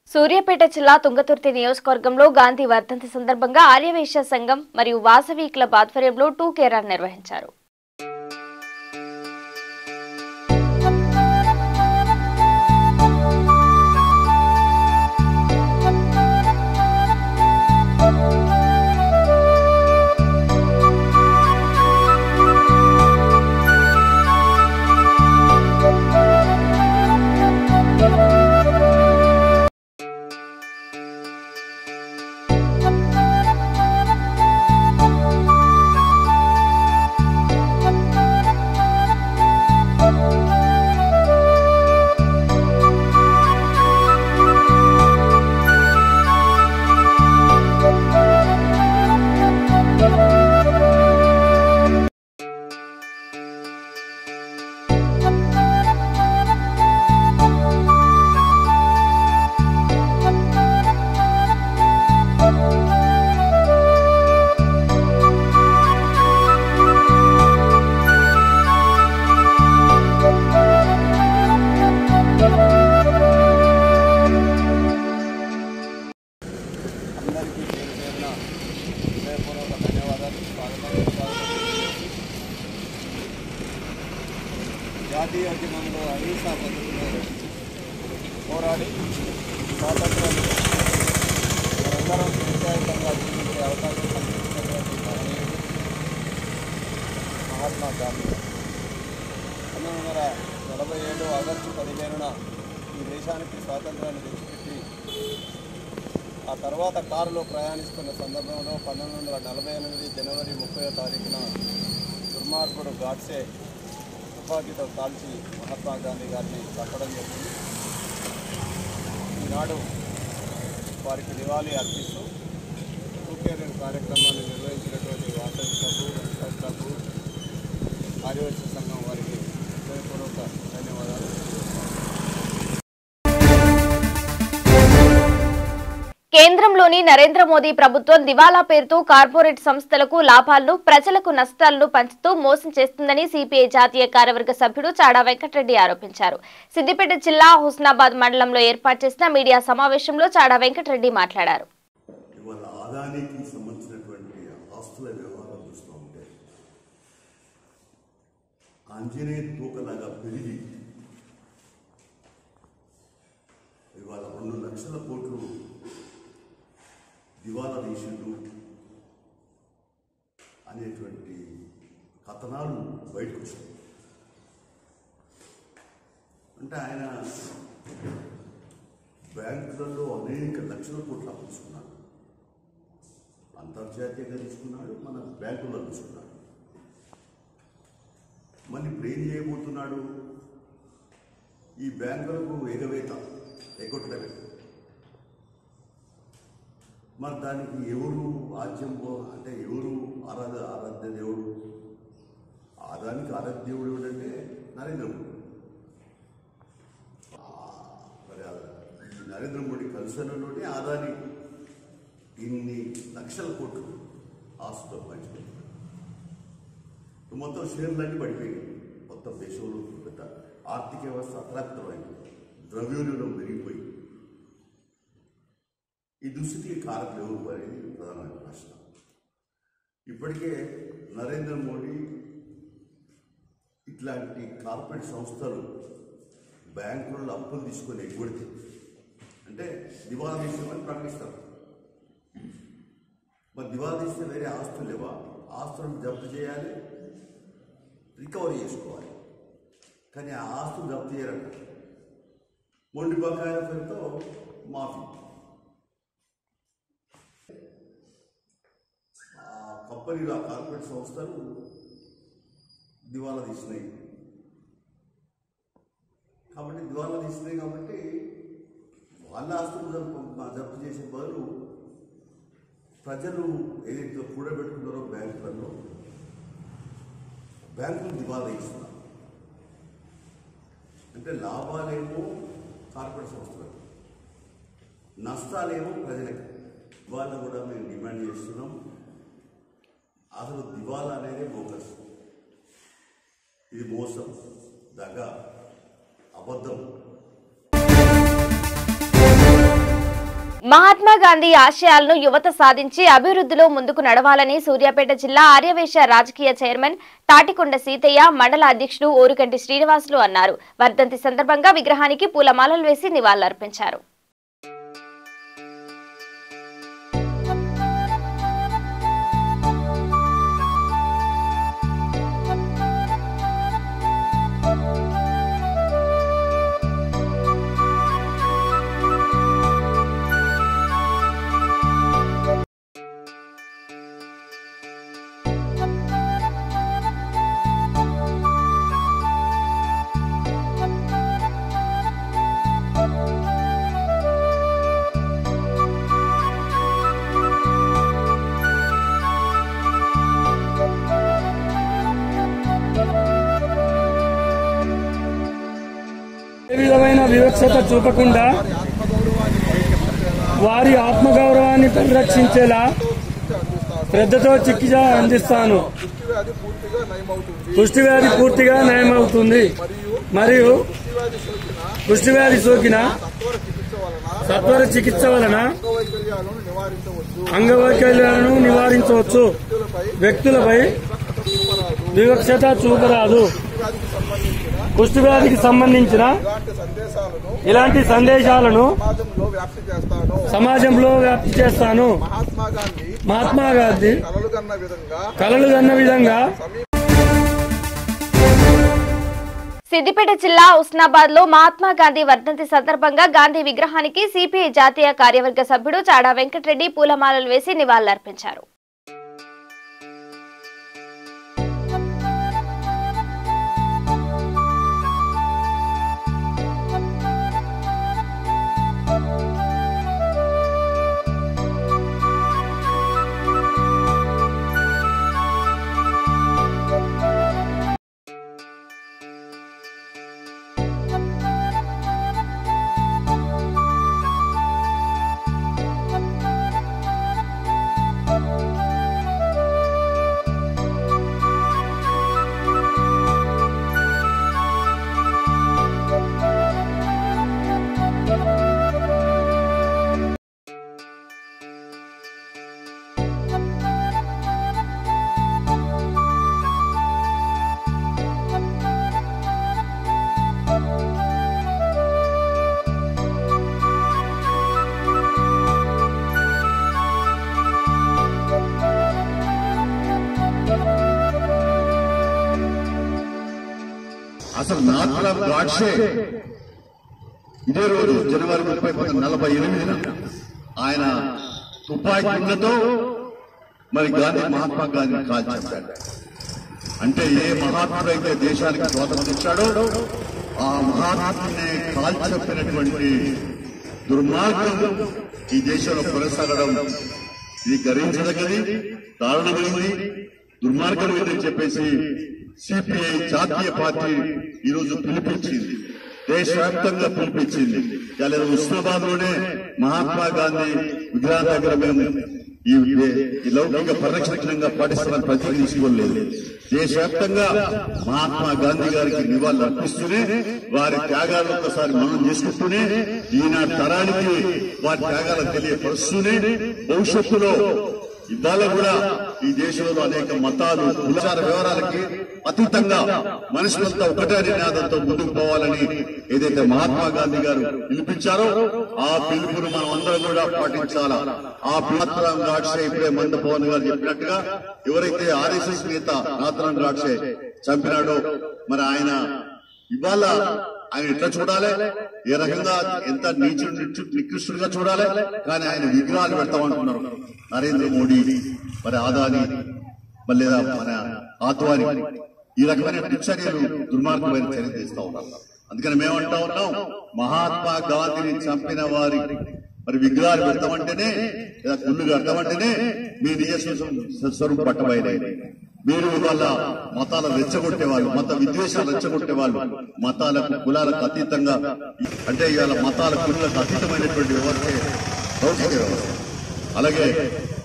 సూర్యాపేట జిల్లా తుంగతుర్తి నియోజకవర్గంలో గాంధీ వర్ధంతి సందర్భంగా ఆర్యవైశ్య సంఘం మరియు వాసవి క్లబ్ ఆధ్వర్యంలో టూ కేరాన్ నిర్వహించారు అందరికీ పేరు పేరున హృదయపూర్వక ధన్యవాదాలు స్వాగతం స్వాగతం జాతీయ ఉద్యమంలో అహింసా పద్ధతిలో పోరాడి స్వాతంత్రాన్ని మనందరం నిశ్చయితంగా జీవించే అవకాశం కల్పించినటువంటి మహనీయుడు మహాత్మా గాంధీ పంతొమ్మిది వందల నలభై ఏడు ఆగస్టు పదిహేనున ఈ దేశానికి స్వాతంత్రాన్ని తెచ్చిపెట్టి ఆ తర్వాత కారులో ప్రయాణిస్తున్న సందర్భంలో పంతొమ్మిది వందల నలభై ఎనిమిది జనవరి ముప్పై తారీఖున దుర్మార్గుడు గాడ్సే తుపాకీతో కాల్చి మహాత్మా గాంధీ గారిని చంపడం జరిగింది ఈనాడు వారికి నివాళి అర్పిస్తూ టూకేరియన్ కార్యక్రమాన్ని నిర్వహించినటువంటి వాసవి క్లబ్ వెంకట క్లబ్ ఆదివాసీ సంఘం వారికి హృదయపూర్వక ధన్యవాదాలు కేంద్రంలోని నరేంద్ర మోదీ ప్రభుత్వం దివాలా పేరుతో కార్పొరేట్ సంస్థలకు లాభాలను ప్రజలకు నష్టాలను పంచుతూ మోసం చేస్తుందని సిపిఐ జాతీయ కార్యవర్గ సభ్యుడు చాడా వెంకటరెడ్డి ఆరోపించారు సిద్దిపేట జిల్లా హుస్నాబాద్ మండలంలో ఏర్పాటు చేసిన మీడియా సమావేశంలో చాడా వెంకటరెడ్డి మాట్లాడారు ఇవాళ ఆదానికి సంబంధించినటువంటి ఆస్తుల వ్యవహారం చూస్తూ ఉంటే ఆంజనేయ తూకలాగా పెరిగి ఇవాళ రెండు లక్షల కోట్లు దివాలా దేశంలో అనేటువంటి కథనాలు బయటకు వచ్చాయి అంటే ఆయన బ్యాంకులలో అనేక లక్షల కోట్లు అప్పు తీసుకున్నాడు అంతర్జాతీయంగా తీసుకున్నాడు మన బ్యాంకుల్లో తీసుకున్నాడు మళ్ళీ ఇప్పుడు ఏం చేయబోతున్నాడు ఈ బ్యాంకులకు ఎగవేత ఎగొట్టడమే మరి దానికి ఎవరు ఆజ్యం పో- అంటే ఎవరు ఆరాధ ఆరాధ్య దేవుడు ఆదానికి ఆరాధ్య దేవుడు ఎవడంటే నరేంద్ర మోడీ మరి ఆ ఈ నరేంద్ర మోడీ కలుసనలోనే ఆదాని ఇన్ని లక్షల కోట్లు ఆస్తుతో పంచుకుంటున్నాడు మొత్తం షేర్లన్నీ పడిపోయాయి మొత్తం దేశంలో పెద్ద ఆర్థిక వ్యవస్థ అత్రాక్తమైంది ద్రవ్యోల్బణం పెరిగిపోయి ఈ దుస్థితికి కారకులు ఎవరు అనేది ప్రధానమైన ప్రశ్న ఇప్పటికే నరేంద్ర మోడీ ఇట్లాంటి కార్పొరేట్ సంస్థలు బ్యాంకులలో అప్పులు తీసుకొని ఎగ్గొడితే అంటే దివాలా తీసుకోమని ప్రకటిస్తారు మరి దివాలా తీస్తే వేరే ఆస్తులు లేవా ఆస్తులను జప్తు చేయాలి రికవరీ చేసుకోవాలి కానీ ఆ ఆస్తులు జప్తు చేయరంట మొండి బకాయిల పేరుతో మాఫీ ఆ కంపెనీలు ఆ కార్పొరేట్ సంస్థలు దివాలా తీసినాయి కాబట్టి దివాలా తీసినాయి కాబట్టి వాళ్ళ ఆస్తులు జప్తు జప్తు చేసే బదులు ప్రజలు ఏదైతే కూడబెట్టుకున్నారో బ్యాంకులలో బ్యాంకులు దివాలా ఇస్తున్నారు అంటే లాభాలేమో కార్పొరేట్ సంస్థలకు నష్టాలేమో ప్రజలకు ఇవాళ కూడా మేము డిమాండ్ చేస్తున్నాం అసలు దివాలా అనేది బోకస్ ఇది మోసం దగ అబద్ధం మహాత్మా గాంధీ ఆశయాలను యువత సాధించి అభివృద్ధిలో ముందుకు నడవాలని సూర్యాపేట జిల్లా ఆర్యవేశ రాజకీయ చైర్మన్ తాటికొండ సీతయ్య మండల అధ్యక్షుడు ఓరుగంటి శ్రీనివాసులు అన్నారు వర్ధంతి సందర్భంగా విగ్రహానికి పూలమాలలు వేసి నివాళులర్పించారు ఏ విధమైన వివక్షత చూపకుండా వారి ఆత్మగౌరవాన్ని పరిరక్షించేలా శ్రద్ధతో చికిత్స అందిస్తాను వ్యాధి పూర్తిగా నయమవుతుంది కుష్టి వ్యాధి పూర్తిగా నయమవుతుంది మరియు కుష్టి వ్యాధి సోకిన సత్వర చికిత్స వలన సత్వర చికిత్స వలన అంగవైకల్యాలను నివారించవచ్చు అంగవైకల్యాలను నివారించవచ్చు వ్యక్తులపై వివక్షత చూపరాదు కుష్టి వ్యాధికి సంబంధించిన ఇలాంటి సందేశాలను ఇలాంటి సందేశాలను సమాజంలో వ్యాప్తి చేస్తాను సమాజంలో వ్యాప్తి చేస్తాను మహాత్మా గాంధీ మహాత్మా గాంధీ కలలు కన్న విధంగా కలలు కన్న విధంగా సిద్దిపేట జిల్లా ఉస్నాబాద్ లో మహాత్మా గాంధీ వర్ధంతి సందర్భంగా గాంధీ విగ్రహానికి సిపిఐ జాతీయ కార్యవర్గ సభ్యుడు చాడా వెంకటరెడ్డి పూలమాలలు వేసి నివాళులర్పించారు అసలు నాథురామ్ గాడ్సే ఇదే రోజు జనవరి ముప్పై పంతొమ్మిది నలభై ఎనిమిదిన ఆయన తుపాకీ గుండెతో మరి గాంధీ మహాత్మా గాంధీ కాల్ చెప్పాడు అంటే ఏ మహాత్ముడు అయితే దేశానికి స్వాతంత్రం ఇచ్చాడో ఆ మహాత్ముడిని కాల్ చెప్పినటువంటి దుర్మార్గం ఈ దేశంలో కొనసాగడం ఇది గర్వించదగ్గది దారుణమైంది దుర్మార్గం ఏదని చెప్పేసి సిపిఐ జాతీయ పార్టీ ఈరోజు పిలిపించింది దేశవ్యాప్తంగా పిలిపించింది ఇలా ఉస్మాబాద్ లోనే మహాత్మా గాంధీ విగ్రహం దగ్గర మేము ఈ ఈ లౌకిక పరిరక్షణంగా పాటిస్తున్న ప్రతిజ్ఞ తీసుకోలేదు దేశవ్యాప్తంగా మహాత్మా గాంధీ గారికి నివాళులు అర్పిస్తూనే వారి త్యాగాలను ఒకసారి మనం చేసుకుంటూనే ఈనాటి తరానికి వారి త్యాగాలను తెలియపరుస్తూనే భవిష్యత్తులో ఇవాళ కూడా ఈ దేశంలో అనేక మతాలు కులాచార వివరాలకి అతీతంగా మనుషులంతా ఒకటే నినాదంతో ముందుకు పోవాలని ఏదైతే మహాత్మా గాంధీ గారు పిలిపించారో ఆ పిలుపును మనం అందరం కూడా పాటించాలా ఆ నాథరాం గాడ్సే ఇప్పుడే మందపవన్ గారు చెప్పినట్టుగా ఎవరైతే ఆర్ఎస్ఎస్ నేత నాథరాం గాడ్సే చంపినాడో మరి ఆయన ఇవాళ ఆయన ఎట్లా చూడాలి ఏ రకంగా ఎంత నీచుడు నిచ్చు- నికృష్టుడుగా చూడాలి కానీ ఆయన విగ్రహాలు పెడతామంటున్నారు నరేంద్ర మోడీ మరి ఆదాని మరి లేదా మన ఆత్వాని ఈ రకమైన చర్యలు దుర్మార్గమైన చర్య తీస్తా ఉన్నారు అందుకని మేమంటా ఉన్నాం మహాత్మా గాంధీని చంపిన వారి మరి విగ్రహాలు పెడతామంటేనే లేదా గుళ్ళు కడతామంటేనే మీ నిజ స్వ- స్వరూపం పట్టబయలైంది మీరు వాళ్ళ మతాల రెచ్చగొట్టే వాళ్ళు మత విద్వేషాలు రెచ్చగొట్టే వాళ్ళు మతాలకు కులాలకు అతీతంగా అంటే ఇవాళ మతాల కులాలకు అతీతమైనటువంటి వ్యవస్థే భౌతిక వ్యవస్థ అలాగే